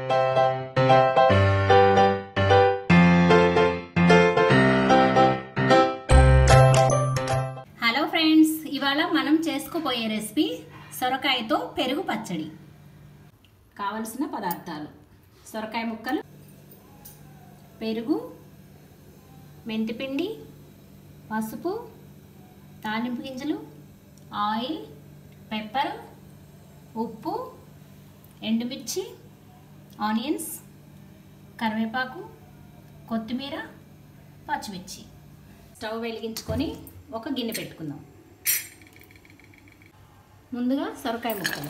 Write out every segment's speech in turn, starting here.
hello friends ఇవాళ మనం చేసుకోబోయే రెసిపీ సొరకాయతో పెరుగు పచ్చడి కావలసిన పదార్థాలు సొరకాయ ముక్కలు పెరుగు మెంతిపిండి పసుపు తాలింపు గింజలు ఆయిల్ పెప్పర్ ఉప్పు ఎండుమిర్చి ఆనియన్స్ కరివేపాకు కొత్తిమీర పచ్చిమిర్చి స్టవ్ వెలిగించుకొని ఒక గిన్నె పెట్టుకుందాం ముందుగా సొరకాయ ముక్కలు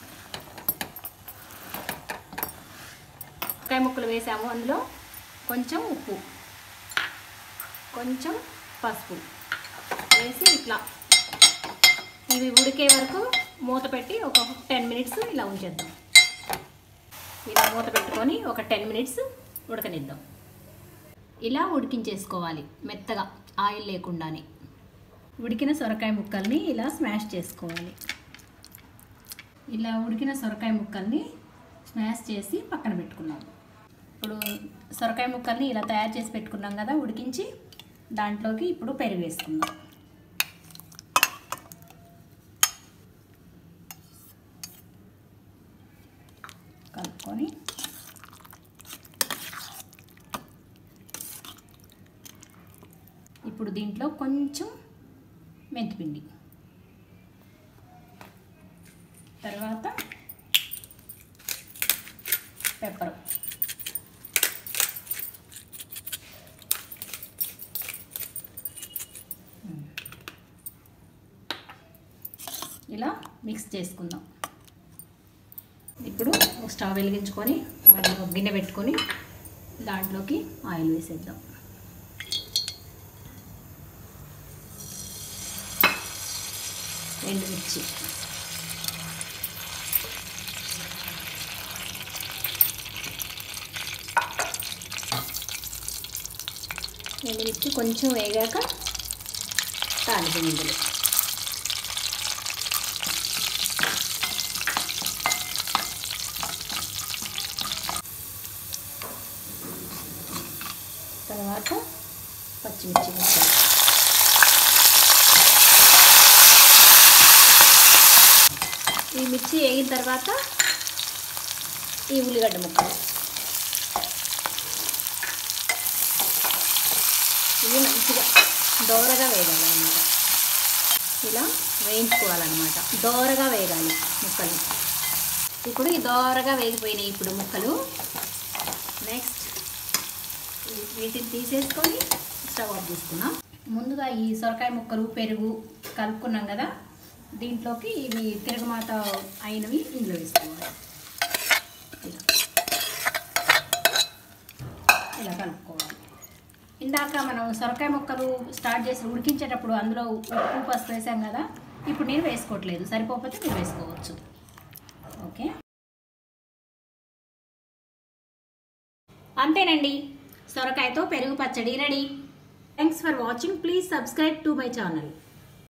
సొరకాయ ముక్కలు వేసాము అందులో కొంచెం ఉప్పు కొంచెం పసుపు వేసి ఇట్లా ఇవి ఉడికే వరకు మూత పెట్టి ఒక టెన్ మినిట్స్ ఇలా ఉంచేద్దాం ఇలా మూత పెట్టుకొని ఒక టెన్ మినిట్స్ ఉడకనిద్దాం ఇలా ఉడికించేసుకోవాలి మెత్తగా ఆయిల్ లేకుండానే ఉడికిన సొరకాయ ముక్కల్ని ఇలా స్మాష్ చేసుకోవాలి ఇలా ఉడికిన సొరకాయ ముక్కల్ని స్మాష్ చేసి పక్కన పెట్టుకున్నాం ఇప్పుడు సొరకాయ ముక్కల్ని ఇలా తయారు చేసి పెట్టుకున్నాం కదా ఉడికించి దాంట్లోకి ఇప్పుడు పెరుగు వేసుకుందాం కలుపుకొని ఇప్పుడు దీంట్లో కొంచెం మెంతిపిండి తర్వాత పెప్పర్ ఇలా మిక్స్ చేసుకుందాం ఇప్పుడు ఒక స్టవ్ వెలిగించుకొని మళ్ళీ ఒక గిన్నె పెట్టుకొని దాంట్లోకి ఆయిల్ వేసేద్దాం ఎండుమిర్చి ఎండుమిర్చి కొంచెం వేగాక తాలింపు గింజలు తర్వాత పచ్చిమిర్చి ముక్కలు ఈ మిర్చి వేగిన తర్వాత ఈ ఉల్లిగడ్డ ముక్కలు ఇవి మంచిగా దోరగా వేగాలన్నమాట ఇలా వేయించుకోవాలన్నమాట దోరగా వేగాలి ముక్కలు ఇప్పుడు ఈ దోరగా వేగిపోయినాయి ఇప్పుడు ముక్కలు నెక్స్ట్ వీటిని తీసేసుకొని స్టవ్ ఆఫ్ చేసుకున్నాం ముందుగా ఈ సొరకాయ ముక్కలు పెరుగు కలుపుకున్నాం కదా దీంట్లోకి ఇవి తిరగమాత అయినవి ఇందులో వేసుకోవాలి ఇలా ఇలా కలుపుకోవాలి ఇందాక మనం సొరకాయ ముక్కలు స్టార్ట్ చేసి ఉడికించేటప్పుడు అందులో ఉప్పు పసుపు వేసాం కదా ఇప్పుడు నేను వేసుకోవట్లేదు సరిపోకపోతే మీరు వేసుకోవచ్చు ఓకే అంతేనండి సొరకాయతో పెరుగు పచ్చడి ready thanks for watching please subscribe to my channel